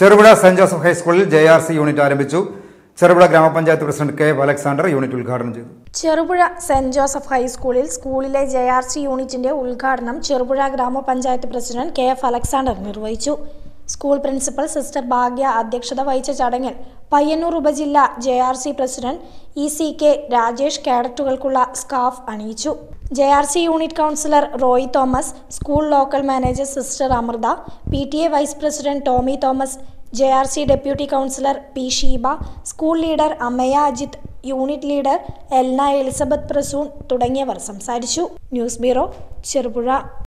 Cherupuzha Saint Joseph ഹൈസ്കൂളിൽ J R C unit ആരംഭിച്ചു Cherupuzha grama panchayat president K F Alexander unit ഉദ്ഘാടനം ചെയ്തു ചെറുപുഴ സെന്റ് ജോസഫ് ഹൈസ്കൂളിൽ സ്കൂളിലെ ജെ ആർ സി യൂണിറ്റിന്റെ ഉദ്ഘാടനം Cherupuzha grama panchayat president K F Alexander നിർവഹിച്ചു സ്കൂൾ പ്രിൻസിപ്പൽ സിസ്റ്റർ ഭാഗ്യ അധ്യക്ഷത വഹിച്ച ചടങ്ങിൽ പയ്യന്നൂർ ഉപജില്ല J R C president E C K Rajesh കേഡറ്റുകൾക്കുള്ള സ്കാഫ് അണിയിച്ചു J R C unit councillor Roy Thomas school local manager sister Amritha P T A vice president Tommy Thomas J R C deputy councillor P Sheeba school leader Amaya Ajith unit leader Elna Elizabeth Prasoon തുടങ്ങിയവർ സംസാരിച്ചു news bureau Cherupuzha